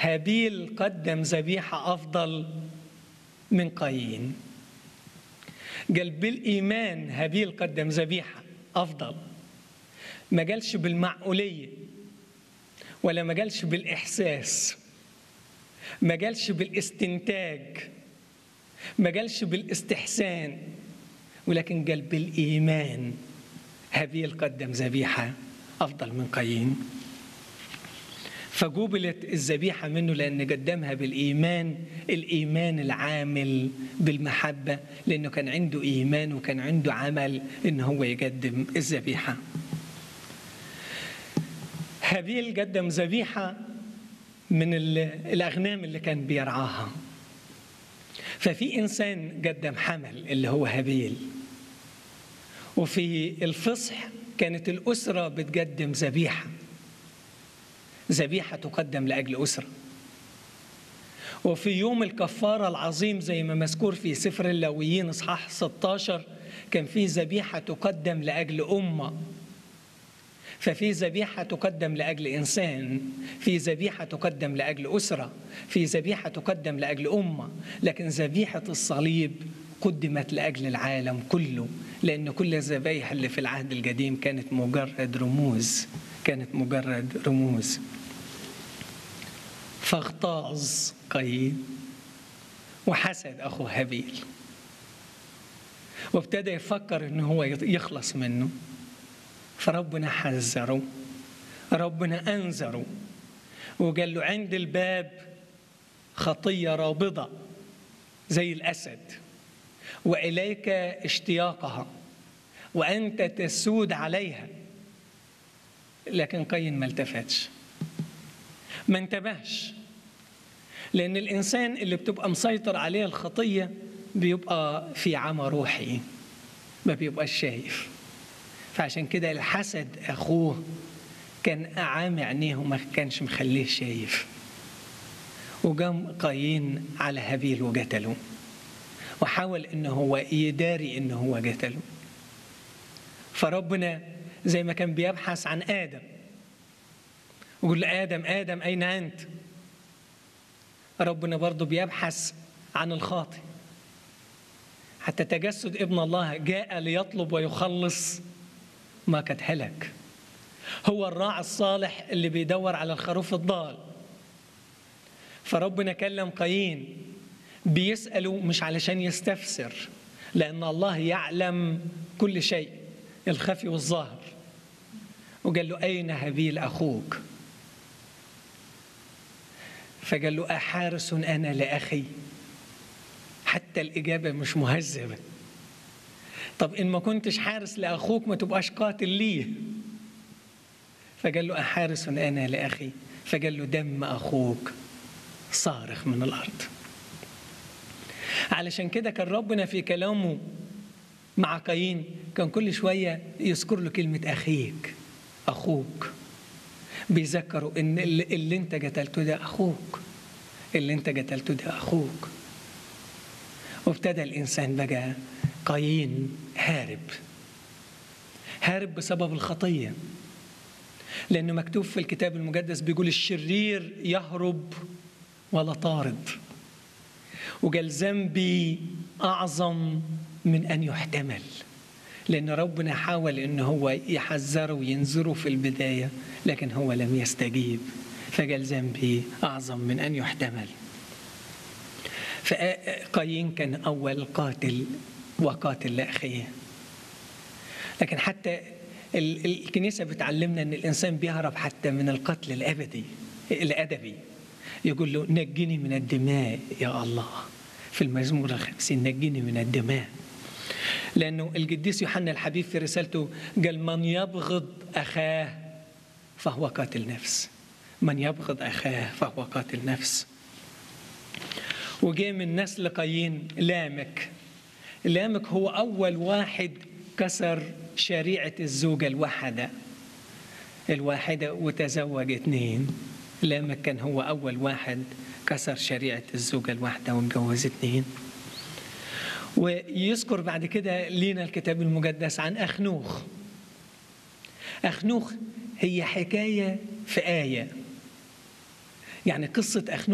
هابيل قدم ذبيحة أفضل من قايين قال بالإيمان هابيل قدم ذبيحة أفضل ما قالش بالمعقولية ولا ما قالش بالإحساس ما قالش بالاستنتاج ما قالش بالاستحسان ولكن قال بالإيمان هابيل قدم ذبيحة أفضل من قايين فجوبلت الذبيحة منه لأن قدمها بالإيمان الإيمان العامل بالمحبة لأنه كان عنده إيمان وكان عنده عمل إن هو يقدم الذبيحة هابيل قدم ذبيحة من الأغنام اللي كان بيرعاها ففي إنسان قدم حمل اللي هو هابيل وفي الفصح كانت الأسرة بتقدم ذبيحة ذبيحة تقدم لأجل أسرة وفي يوم الكفارة العظيم زي ما مذكور في سفر اللاويين إصحاح 16 كان في ذبيحة تقدم لأجل أمة ففي ذبيحة تقدم لأجل إنسان في ذبيحة تقدم لأجل أسرة في ذبيحة تقدم لأجل أمة لكن ذبيحة الصليب قدمت لأجل العالم كله لأن كل الذبايح اللي في العهد القديم كانت مجرد رموز كانت مجرد رموز فاغتاظ قايين وحسد أخوه هابيل وابتدى يفكر إن هو يخلص منه فربنا حذره ربنا أنذره وقال له عند الباب خطية رابضة زي الأسد وإليك اشتياقها وأنت تسود عليها لكن قايين ما التفتش ما انتبهش لأن الإنسان اللي بتبقى مسيطر عليه الخطية بيبقى في عمى روحي ما بيبقاش شايف فعشان كده الحسد أخوه كان أعامي عينيه وما كانش مخليه شايف وقام قايين على هابيل وقتله وحاول ان هو يداري ان هو قتله فربنا زي ما كان بيبحث عن ادم ويقول له ادم ادم اين انت ربنا برضه بيبحث عن الخاطئ حتى تجسد ابن الله جاء ليطلب ويخلص ما قد هلك هو الراعي الصالح اللي بيدور على الخروف الضال فربنا كلم قايين بيسأله مش علشان يستفسر لأن الله يعلم كل شيء الخفي والظاهر وقال له أين هابيل أخوك فقال له أحارس أنا لأخي حتى الإجابة مش مهذبة طب إن ما كنتش حارس لأخوك ما تبقاش قاتل ليه فقال له أحارس أنا لأخي فقال له دم أخوك صارخ من الأرض علشان كده كان ربنا في كلامه مع قايين كان كل شوية يذكر له كلمة أخيك أخوك بيذكروا إن اللي, اللي أنت قتلته ده أخوك اللي أنت قتلته ده أخوك وابتدى الإنسان بقى قايين هارب هارب بسبب الخطية لأنه مكتوب في الكتاب المقدس بيقول الشرير يهرب ولا طارد وقال ذنبي أعظم من أن يحتمل لأن ربنا حاول أن هو يحذره وينذره في البداية لكن هو لم يستجيب فقال ذنبي أعظم من أن يحتمل فقايين كان أول قاتل وقاتل لأخيه لكن حتى الكنيسة بتعلمنا أن الإنسان بيهرب حتى من القتل الأبدي الأدبي يقول له نجني من الدماء يا الله في المزمور الخمسين نجني من الدماء لأنه القديس يوحنا الحبيب في رسالته قال من يبغض أخاه فهو قاتل نفس من يبغض أخاه فهو قاتل نفس وجاء من نسل قايين لامك لامك هو أول واحد كسر شريعة الزوجة الواحدة الواحدة وتزوج اثنين لامك كان هو أول واحد كسر شريعة الزوجة الواحدة واتجوز اثنين ويذكر بعد كده لينا الكتاب المقدس عن أخنوخ أخنوخ هي حكاية في آية يعني قصة أخنوخ